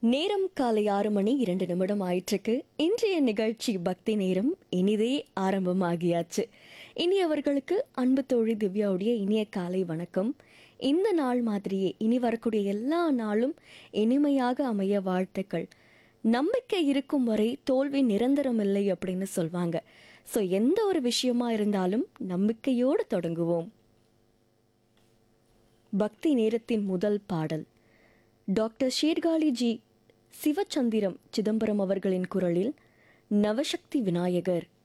நேரம் காலை ஆறு மணி இரண்டு நிமிடம் ஆயிற்றுக்கு இன்றைய நிகழ்ச்சி பக்தி நேரம் இனிதே ஆரம்பமாகியாச்சு இனி அவர்களுக்கு அன்பு தோழி திவ்யாவுடைய இனிய காலை வணக்கம் இந்த நாள் மாதிரியே இனி வரக்கூடிய எல்லா நாளும் இனிமையாக அமைய வாழ்த்துக்கள் நம்பிக்கை இருக்கும் வரை தோல்வி நிரந்தரமில்லை அப்படின்னு சொல்வாங்க ஸோ எந்த ஒரு விஷயமா இருந்தாலும் நம்பிக்கையோடு தொடங்குவோம் பக்தி நேரத்தின் முதல் பாடல் டாக்டர் ஷேர்காழி ஜி சிவச்சந்திரம் சிதம்பரம் அவர்களின் குரலில் நவசக்தி விநாயகர்